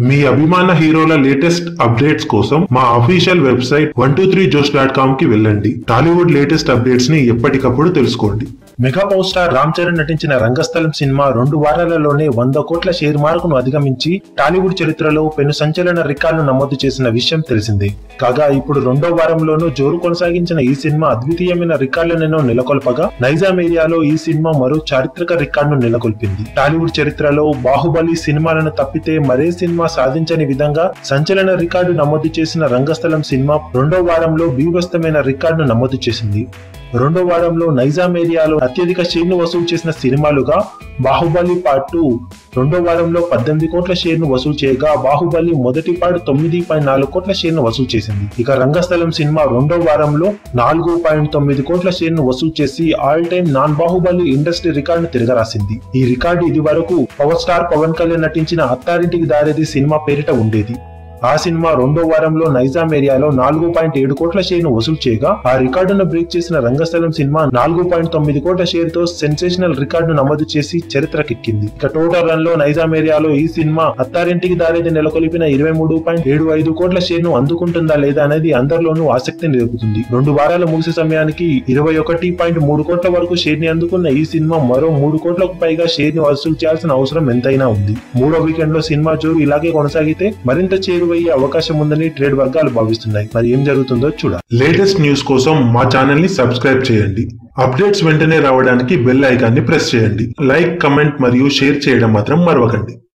మీ అభిమాన హీరోల latest updates కోసం మా official website one two three josh dot com కి వెళ్ళండి టాలీవుడ్ లేటెస్ట్ అప్డేట్స్ ని ఎప్పటికప్పుడు తెలుసుకోండి mega power star Ram Charan నటించిన రంగస్థలం సినిమా రెండు వారాలలోనే వంద కోట్ల షేర్ మార్కును అధిగమించి టాలీవుడ్ చరిత్రలో పెను సంచలన రికార్డును నమోదు చేసిన విషయం తెలిసిందే కాగా ఇప్పుడు రెండో వారంలోనూ జోరు కొనసాగించిన ఈ సినిమా అద్వితీయమైన రికార్డులను నెలకొల్పగా నైజాం ఏరియాలో ఈ సినిమా మరో చారిత్రక రికార్డును నెలకొల్పింది టాలీవుడ్ చరిత్రలో బాహుబలి సినిమాలను తప్పితే మరే సినిమా సాధించని విధంగా సంచలన రికార్డు నమోదు చేసిన రంగస్థలం సినిమా రెండో వారంలో బీభత్సమైన రికార్డును నమోదు చేసింది రెండో వారంలో నైజాం ఏరియాలో అత్యధిక షేర్ను వసూలు చేసిన సినిమాలుగా బాహుబలి పార్ట్ టూ రెండో వారంలో పద్దెనిమిది కోట్ల షేర్ను వసూలు చేయగా బాహుబలి మొదటి పార్ట్ తొమ్మిది పాయింట్ నాలుగు కోట్ల షేర్ను వసూలు చేసింది ఇక రంగస్థలం సినిమా రెండో వారంలో నాలుగు పాయింట్ తొమ్మిది కోట్ల షేర్ను వసూలు చేసి all time non Baahubali industry రికార్డును తిరగరాసింది ఈ రికార్డు ఇది వరకు పవర్ స్టార్ పవన్ కళ్యాణ్ నటించిన అత్తారింటికి దారేది సినిమా పేరిట ఉండేది ఆ సినిమా రెండో వారంలో నైజాం ఏరియాలో నాలుగు పాయింట్ ఏడు కోట్ల షేర్ను వసూలు చేయగా ఆ రికార్డును బ్రేక్ చేసిన రంగస్థలం సినిమా నాలుగు పాయింట్ తొమ్మిది కోట్ల షేర్తో సెన్సేషనల్ రికార్డు నమోదు చేసి చరిత్రకెక్కింది ఇక టోటల్ రన్ లో నైజాం ఏరియాలో ఈ సినిమా అత్తారింటికి దారేది నెలకొల్పిన ఇరవై మూడు పాయింట్ ఏడు ఐదు కోట్ల షేర్ను అందుకుంటుందా లేదా అనేది అందరిలోనూ ఆసక్తిని రేపుతుంది రెండు వారాలు ముగిసే సమయానికి ఇరవై ఒకటి పాయింట్ మూడు కోట్ల వరకు షేర్ ని అందుకున్న ఈ సినిమా మరో మూడు కోట్లకు పైగా షేర్ ని వసూలు చేయాల్సిన అవసరం ఎంతైనా ఉంది మూడో వీకెండ్ లో సినిమా జోరు ఇలాగే కొనసాగితే మరింత చేరువయ్యే అవకాశం ఉందని ట్రేడ్ వర్గాలు భావిస్తున్నాయి మరి ఏం జరుగుతుందో చూడాలి లేటెస్ట్ న్యూస్ కోసం మా ఛానల్ ని సబ్స్క్రైబ్ చేయండి అప్డేట్స్ వెంటనే రావడానికి బెల్ ఐకాన్ ని ప్రెస్ చేయండి లైక్ కమెంట్ మరియు షేర్ చేయడం మాత్రం మరవకండి